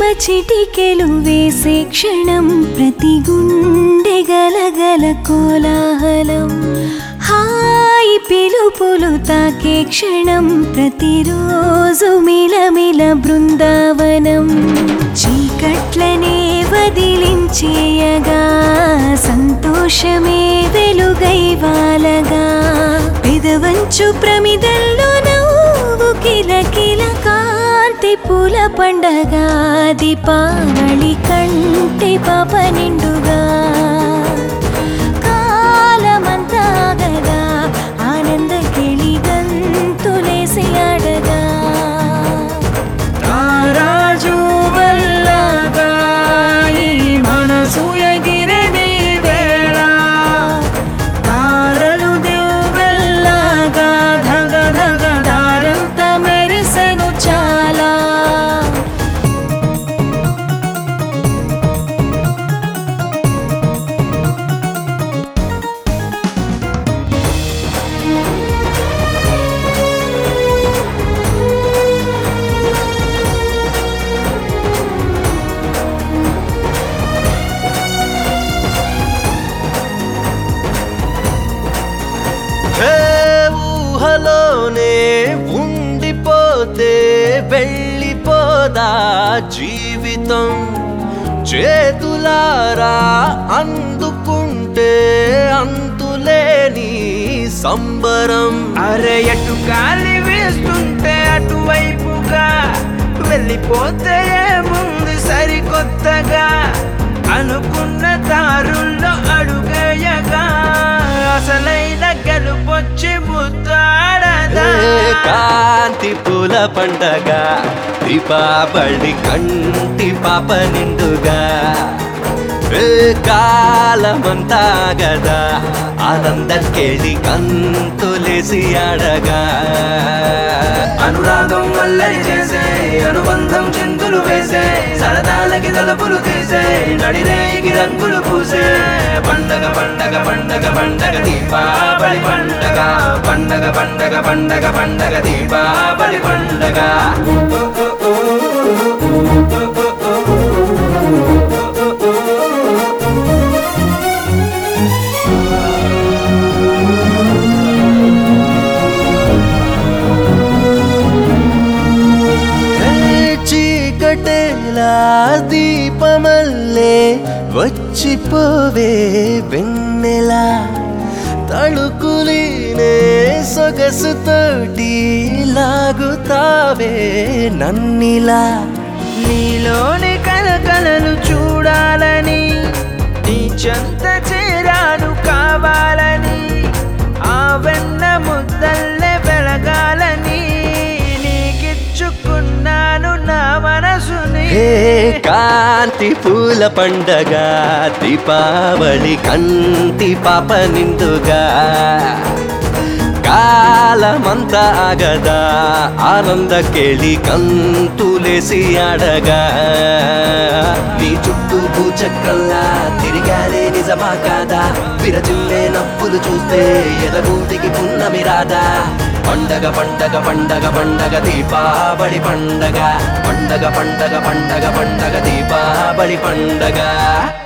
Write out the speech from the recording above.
చిటికెలు వేసే క్షణం ప్రతి గుండె గలగల కోలాహలం హాయి పిలుపులు తాకే క్షణం ప్రతిరోజు మిలమిల బృందావనం చీకట్లనే వదిలించేయగా సంతోషమే వెలుగై వాలగా పెదవంచు ప్రమిదల్లో నవ్వు కిలకిల కాంతి పూల పండగ దీపావళి కంటి పాప నిండుగా కాలమంతా గదా ఆనంద కిళి గంతులేసి ఆడగా తారాజు వల్లగా ఈ మనసు ఎగిరని వేళ తారలు దివ్వెల్లగా ధగ ధగ దారంత మెరిసెను చాలా హే ఊహలోనే ఉండిపోతే వెళ్ళిపోదా జీవితం చేతులారా అందుకుంటే అంతులేని సంబరం అరే ఎటు గాలి వేస్తుంటే అటువైపుగా వెళ్ళిపోతే ముందు సరికొత్తగా అనుకున్న దారుల్లో అడుగేయగా అసలైన గెలుపొచ్చి ముద్దాడదా ఏ కాంతి పూల పండగ దీపావళి కంటి పాప నిండుగా ఏ కాలమంతా గదా ఆనందం కేళి కంతులేసి ఆడగా అనురాగం వల్లరి చేసే అనుబంధం చిందులు వేసే సరదాలకి తలుపులు తీసే నడిరేగి రంగులు పూసే పండగ పండగ పండగ పండగ దీపావళి పండగ పండగ పండగ పండగ పండగ దీపావళి పండగ ఏ చీకటేలా దీపమల్లే వచ్చిపోవే వెన్నెలా తళుకులీనే సొగసుతోటి లాగుతావే నన్నిలా నీలోని కలకలలు చూడాలని నీ చెంత చేరాను కావాలని ఆ వెన్న ముద్దల్లే వెలగాలని నీకిచ్చుకున్నాను నా మనసుని హే కాంతి పూల పండగ దీపావళి కంటి పాప నిండుగా కాలమంతా ఆగదా ఆనంద కేళి కంతులేసి ఆడగా నీ చుట్టూ పూచక్కల్లా తిరిగాలే నిజమా కాదా విరచిల్లే నవ్వులు చూస్తే ఎదగూటికి పున్నమి రాదా పండగ పండగ పండగ పండగ దీపావళి పండగ పండగ పండగ పండగ పండగ దీపావళి పండగ